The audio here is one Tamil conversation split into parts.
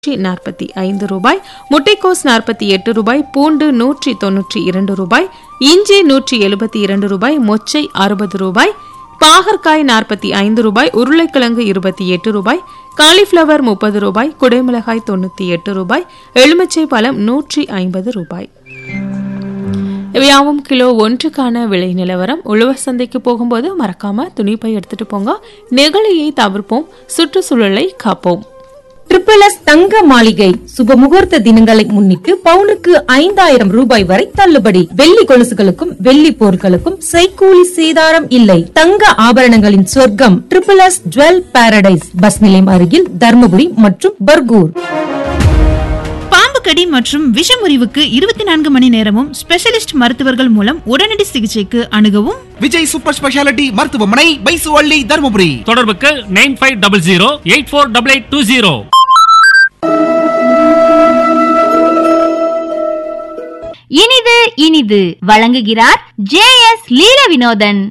நூற்றி நாற்பத்தி ஐந்து ரூபாய் முட்டைக்கோஸ் நாற்பத்தி எட்டு ரூபாய் பூண்டு நூற்றி தொன்னூற்றி இரண்டு ரூபாய் இஞ்சி நூற்றி எழுபத்தி இரண்டு ரூபாய் மொச்சை அறுபது ரூபாய் பாகற்காய் நாற்பத்தி ஐந்து ரூபாய் உருளைக்கிழங்கு இருபத்தி எட்டு ரூபாய் காலிஃப்ளவர் முப்பது ரூபாய் குடைமிளகாய் தொண்ணூற்றி எட்டு ரூபாய் எலுமிச்சை பழம் நூற்றி ஐம்பது ரூபாய் இவையாவும் கிலோ ஒன்றுக்கான விலை நிலவரம் உழவர் சந்தைக்கு போகும்போது மறக்காம துணிப்பை எடுத்துட்டு போங்க நெகிழியை தவிர்ப்போம் சுற்றுச்சூழலை காப்போம் ட்ரிபிள் எஸ் தங்க மாளிகை சுப முகூர்த்த தினங்களை முன்னிட்டு பவுனுக்கு ஐந்தாயிரம் ரூபாய் வரை தள்ளுபடி வெள்ளி கொலுசுகளுக்கும் வெள்ளி பொருட்களுக்கும் செய்கூலி சேதாரம் இல்லை தங்க ஆபரணங்களின் சொர்க்கம் triple S jewel paradise bus நிலையம் அருகில் தர்மபுரி மற்றும் பர்கூர் பாம்பு கடி மற்றும் விஷமுறிவுக்கு இருபத்தி நான்கு மணி நேரமும் ஸ்பெஷலிஸ்ட் மருத்துவர்கள் மூலம் உடனடி சிகிச்சைக்கு அணுகவும் விஜய் சூப்பர் ஸ்பெஷாலிட்டி மருத்துவமனை பைசுவள்ளி தருமபுரி தொடர்புக்கு nine five double zero eight four double eight two zero இனிது இனிது வழங்குகிறார் ஜே எஸ் லீல வினோதன்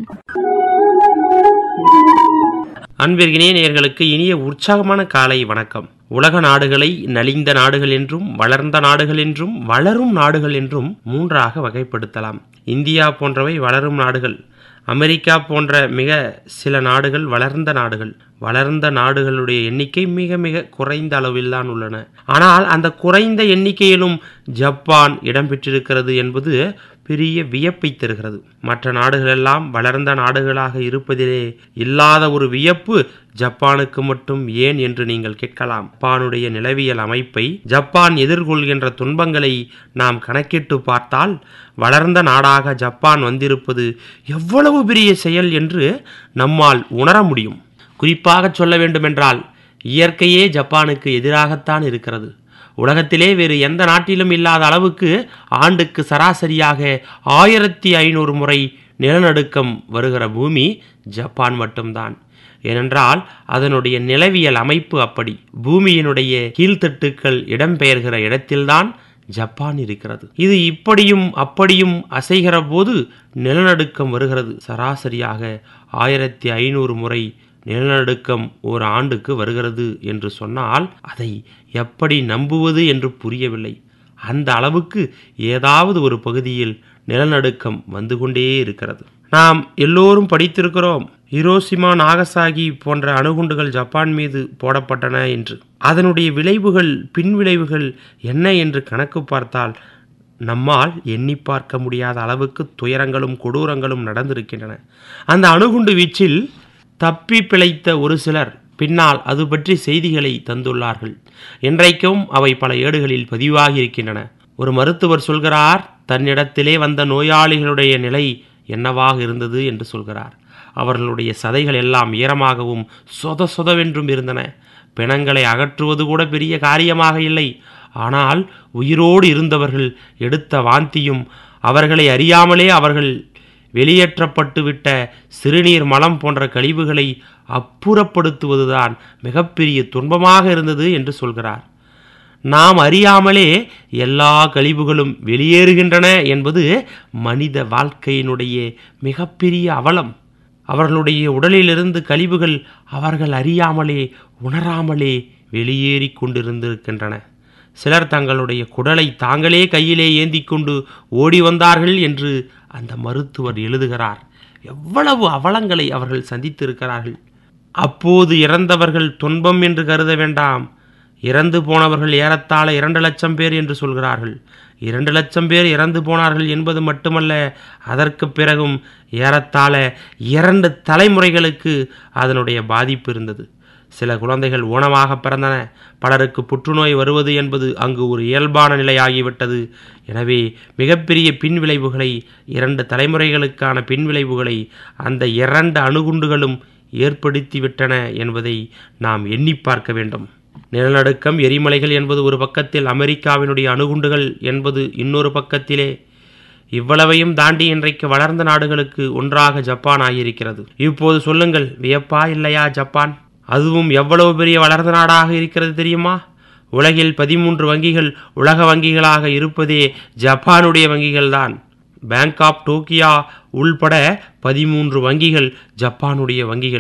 அன்பிற்கினே நேயர்களுக்கு இனிய உற்சாகமான காலை வணக்கம் உலக நாடுகளை நலிந்த நாடுகள் என்றும் வளர்ந்த நாடுகள் என்றும் வளரும் நாடுகள் என்றும் மூன்றாக வகைப்படுத்தலாம் இந்தியா போன்றவை வளரும் நாடுகள் அமெரிக்கா போன்ற மிக சில நாடுகள் வளர்ந்த நாடுகள் வளர்ந்த நாடுகளுடைய எண்ணிக்கை மிக மிக குறைந்த அளவில்தான் உள்ளன ஆனால் அந்த குறைந்த எண்ணிக்கையிலும் ஜப்பான் இடம்பெற்றிருக்கிறது என்பது பெரிய வியப்பை தருகிறது மற்ற நாடுகளெல்லாம் வளர்ந்த நாடுகளாக இருப்பதிலே இல்லாத ஒரு வியப்பு ஜப்பானுக்கு மட்டும் ஏன் என்று நீங்கள் கேட்கலாம் ஜப்பானுடைய நிலவியல் அமைப்பை ஜப்பான் எதிர்கொள்கின்ற துன்பங்களை நாம் கணக்கிட்டு பார்த்தால் வளர்ந்த நாடாக ஜப்பான் வந்திருப்பது எவ்வளவு பெரிய செயல் என்று நம்மால் உணர முடியும் குறிப்பாக சொல்ல வேண்டுமென்றால் இயற்கையே ஜப்பானுக்கு எதிராகத்தான் இருக்கிறது உலகத்திலே வேறு எந்த நாட்டிலும் இல்லாத அளவுக்கு ஆண்டுக்கு சராசரியாக ஆயிரத்தி ஐநூறு முறை நிலநடுக்கம் வருகிற பூமி ஜப்பான் மட்டும்தான் ஏனென்றால் அதனுடைய நிலவியல் அமைப்பு அப்படி பூமியினுடைய கீழ்த்தட்டுக்கள் இடம்பெயர்கிற இடத்தில்தான் ஜப்பான் இருக்கிறது இது இப்படியும் அப்படியும் அசைகிற போது நிலநடுக்கம் வருகிறது சராசரியாக ஆயிரத்தி ஐநூறு முறை நிலநடுக்கம் ஒரு ஆண்டுக்கு வருகிறது என்று சொன்னால் அதை எப்படி நம்புவது என்று புரியவில்லை அந்த அளவுக்கு ஏதாவது ஒரு பகுதியில் நிலநடுக்கம் வந்து கொண்டே இருக்கிறது நாம் எல்லோரும் படித்திருக்கிறோம் ஹிரோசிமா நாகசாகி போன்ற அணுகுண்டுகள் ஜப்பான் மீது போடப்பட்டன என்று அதனுடைய விளைவுகள் பின்விளைவுகள் என்ன என்று கணக்கு பார்த்தால் நம்மால் எண்ணி பார்க்க முடியாத அளவுக்கு துயரங்களும் கொடூரங்களும் நடந்திருக்கின்றன அந்த அணுகுண்டு வீச்சில் தப்பி பிழைத்த ஒரு சிலர் பின்னால் அது பற்றி செய்திகளை தந்துள்ளார்கள் இன்றைக்கும் அவை பல ஏடுகளில் பதிவாகி இருக்கின்றன ஒரு மருத்துவர் சொல்கிறார் தன்னிடத்திலே வந்த நோயாளிகளுடைய நிலை என்னவாக இருந்தது என்று சொல்கிறார் அவர்களுடைய சதைகள் எல்லாம் ஈரமாகவும் சொத சொதவென்றும் இருந்தன பிணங்களை அகற்றுவது கூட பெரிய காரியமாக இல்லை ஆனால் உயிரோடு இருந்தவர்கள் எடுத்த வாந்தியும் அவர்களை அறியாமலே அவர்கள் வெளியேற்றப்பட்டு விட்ட சிறுநீர் மலம் போன்ற கழிவுகளை அப்புறப்படுத்துவதுதான் மிகப்பெரிய துன்பமாக இருந்தது என்று சொல்கிறார் நாம் அறியாமலே எல்லா கழிவுகளும் வெளியேறுகின்றன என்பது மனித வாழ்க்கையினுடைய மிகப்பெரிய அவலம் அவர்களுடைய உடலிலிருந்து கழிவுகள் அவர்கள் அறியாமலே உணராமலே வெளியேறி கொண்டிருந்திருக்கின்றன சிலர் தங்களுடைய குடலை தாங்களே கையிலே ஏந்தி கொண்டு ஓடி வந்தார்கள் என்று அந்த மருத்துவர் எழுதுகிறார் எவ்வளவு அவலங்களை அவர்கள் சந்தித்திருக்கிறார்கள் அப்போது இறந்தவர்கள் துன்பம் என்று கருத வேண்டாம் இறந்து போனவர்கள் ஏறத்தாழ இரண்டு லட்சம் பேர் என்று சொல்கிறார்கள் இரண்டு லட்சம் பேர் இறந்து போனார்கள் என்பது மட்டுமல்ல அதற்கு பிறகும் ஏறத்தாழ இரண்டு தலைமுறைகளுக்கு அதனுடைய பாதிப்பு இருந்தது சில குழந்தைகள் ஊனமாக பிறந்தன பலருக்கு புற்றுநோய் வருவது என்பது அங்கு ஒரு இயல்பான நிலையாகிவிட்டது எனவே மிகப்பெரிய பின்விளைவுகளை இரண்டு தலைமுறைகளுக்கான பின்விளைவுகளை அந்த இரண்டு அணுகுண்டுகளும் ஏற்படுத்திவிட்டன என்பதை நாம் எண்ணி பார்க்க வேண்டும் நிலநடுக்கம் எரிமலைகள் என்பது ஒரு பக்கத்தில் அமெரிக்காவினுடைய அணுகுண்டுகள் என்பது இன்னொரு பக்கத்திலே இவ்வளவையும் தாண்டி இன்றைக்கு வளர்ந்த நாடுகளுக்கு ஒன்றாக ஜப்பான் ஆகியிருக்கிறது இப்போது சொல்லுங்கள் வியப்பா இல்லையா ஜப்பான் அதுவும் எவ்வளவு பெரிய வளர்ந்த நாடாக இருக்கிறது தெரியுமா உலகில் பதிமூன்று வங்கிகள் உலக வங்கிகளாக இருப்பதே ஜப்பானுடைய வங்கிகள்தான் பேங்க் ஆஃப் டோக்கியா உள்பட பதிமூன்று வங்கிகள் ஜப்பானுடைய வங்கிகள்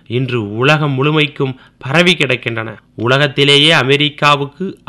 இன்று உலகம் முழுமைக்கும் பரவி கிடக்கின்றன உலகத்திலேயே அமெரிக்காவுக்கு